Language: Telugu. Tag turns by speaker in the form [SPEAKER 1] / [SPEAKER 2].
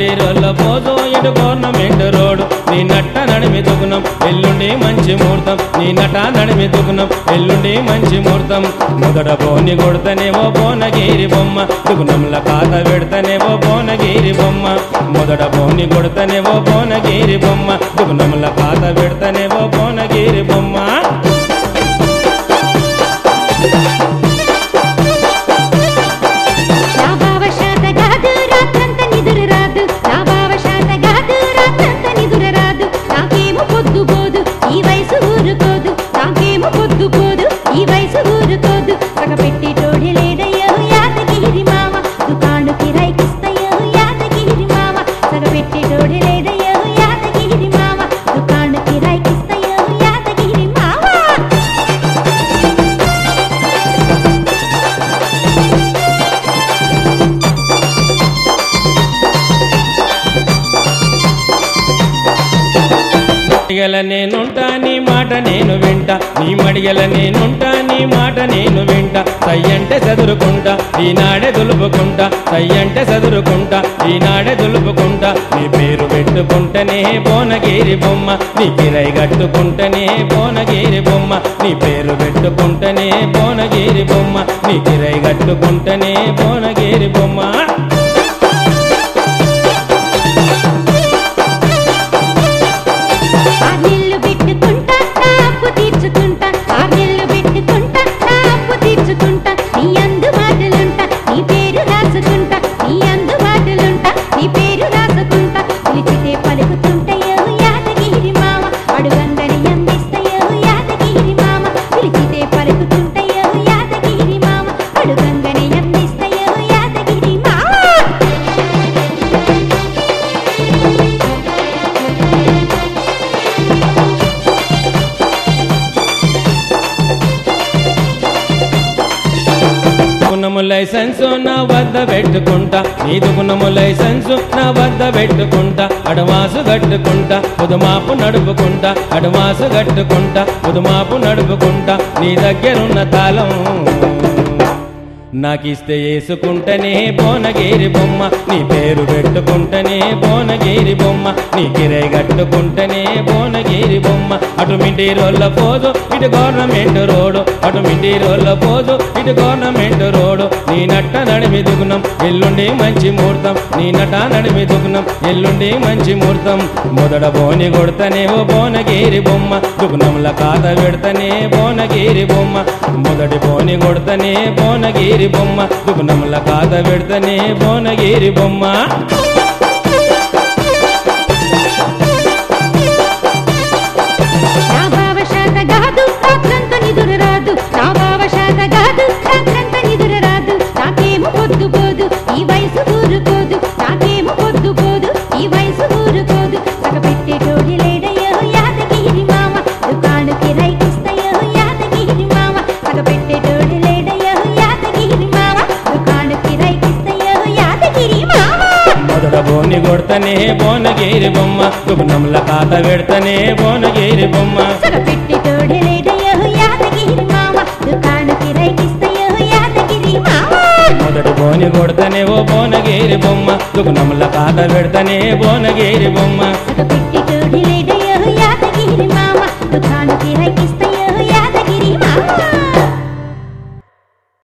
[SPEAKER 1] అటుమిండి రోళ్ళ పోదు ఇటు గవర్నమెంట్ రోడ్డు నీ నట్ట నడిమి దుగుణం ఎల్లుండి మంచి ముహూర్తం నీ నట నడిమి దుగుణం ఎల్లుండి మంచి ముహూర్తం మొదట బోని కొడతనేవో బోనగిరి బొమ్మ దుగుణంల కాత పెడతనేవో బోనగిరి బొమ్మ మొదట బోని కొడతనేవో బోనగిరి బొమ్మ దుగుణంల కాత పెడతనేవో బోనగిరి బొమ్మ
[SPEAKER 2] నా బావ శాత కాదు రాత్రంత నిదురు రాదు నా బావ శాత కాదు రాత్రంత నిదురు రాదు నాకేమో పొద్దు పోదు ఈ వయసు ఊరుకోదు నాకేమో పొద్దు పోదు ఈ వయసు ఊరుకోదు సగపెట్టి తోడి లేడయ్యో యాదగిరి మామ దుకాణు కిరాయికిస్తయ్యో యాదగిరి మామ సగపెట్టి తోడి లేడయ్యో యాదగిరి మామ దుకాణు కిరాయికిస్తయ్యో యాదగిరి మామ
[SPEAKER 1] మడిగల నేనుంటా నీ మాట నేను వింట నీ మడిగల నేనుంటా నీ మాట నేను వింట సయ్యంటే చదురుకుంటా ఈనాడే దులుపుకుంటా సయ్యంటే చదురుకుంటా ఈనాడే దులుపుకుంటా నీ పేరు పెట్టుకుంటేనే బోనగిరి బొమ్మ నీ కిరై కట్టుకుంటేనే బోనగిరి బొమ్మ నీ పేరు పెట్టుకుంటేనే బోనగిరి బొమ్మ నీ కిరై కట్టుకుంటేనే బోనగిరి బొమ్మ
[SPEAKER 2] ఆర్నెల్లు పెట్టుకుంటా నా అప్పు తీర్చుకుంటా ఆర్నెల్లు పెట్టుకుంటా నా అప్పు తీర్చుకుంటా నీ అందుబాటులుంటా నీ పేరు రాసుకుంటా నీ అందుబాటులుంటా నీ పేరు రాసుకుంటా పిలిచితే పలుకుతుంటయో యాదగిరి మామ అడుగందని అందిస్తయో యాదగిరి మామ పిలిచితే పలుకుతుంటయో యాదగిరి మామ అడుగందని అందిస్తయో యాదగిరి మామ
[SPEAKER 1] గుణము లైసెన్సు నా వద్ద పెట్టుకుంటా నీదు గుణము లైసెన్సు నా వద్ద పెట్టుకుంటా అడవాసు కట్టుకుంటా పుదుమాపు నడుపుకుంటా అడవాసు కట్టుకుంటా పుదుమాపు నడుపుకుంటా నీ దగ్గరున్న తాళం నాకిస్తే వేసుకుంటేనే బోనగిరి బొమ్మ నీ పేరు పెట్టుకుంటేనే బోనగిరి బొమ్మ నీ కిరై కట్టుకుంటేనే బోనగిరి బొమ్మ అటు మింటి రోళ్ళ పోదు ఇటు గవర్నమెంట్ రోడ్డు అటు మింటి రోళ్ళ పోదు ఇటు గవర్నమెంట్ రోడ్డు నీ నట్ట నడిమి దుగుణం ఎల్లుండి మంచి ముహూర్తం నీ నట నడిమి దుగుణం ఎల్లుండి మంచి ముహూర్తం మొదట బోని కొడతనేవో బోనగిరి బొమ్మ దుగుణంల కాత పెడతనే బోనగిరి బొమ్మ మొదటి బోని కొడతనే బోనగిరి బొమ్మ దుగుణంల కాత పెడతనే బోనగిరి బొమ్మ
[SPEAKER 2] నా బావ శాత కాదు రాత్రంత నిదురు రాదు నా బావ శాత కాదు రాత్రంత నిదురు రాదు నాకేమో పొద్దు పోదు ఈ వయసు ఊరుకోదు నాకేమో పొద్దు పోదు ఈ వయసు ఊరుకోదు సగపెట్టే తోడి లేడయ్యో యాదగిరి మామ దుకాణు కిరాయికిస్తయ్యో యాదగిరి మామ సగపెట్టే తోడి లేడయ్యో యాదగిరి మామ దుకాణు కిరాయికిస్తయ్యో యాదగిరి మామ
[SPEAKER 1] మొదట బోని కొడతనే బోనగిరి బొమ్మ దుగుణంల కాత పెడతనే బోనగిరి బొమ్మ
[SPEAKER 2] సగపెట్టి తోడి లేడయ్యో యాదగిరి మామ దుకాణు కిరాయికిస్తయ్యో యాదగిరి మామ
[SPEAKER 1] మొదటి బోని కొడతనే ఓ బోనగిరి బొమ్మ దుగుణంల కాత పెడతనే బోనగిరి బొమ్మ
[SPEAKER 2] సగపెట్టి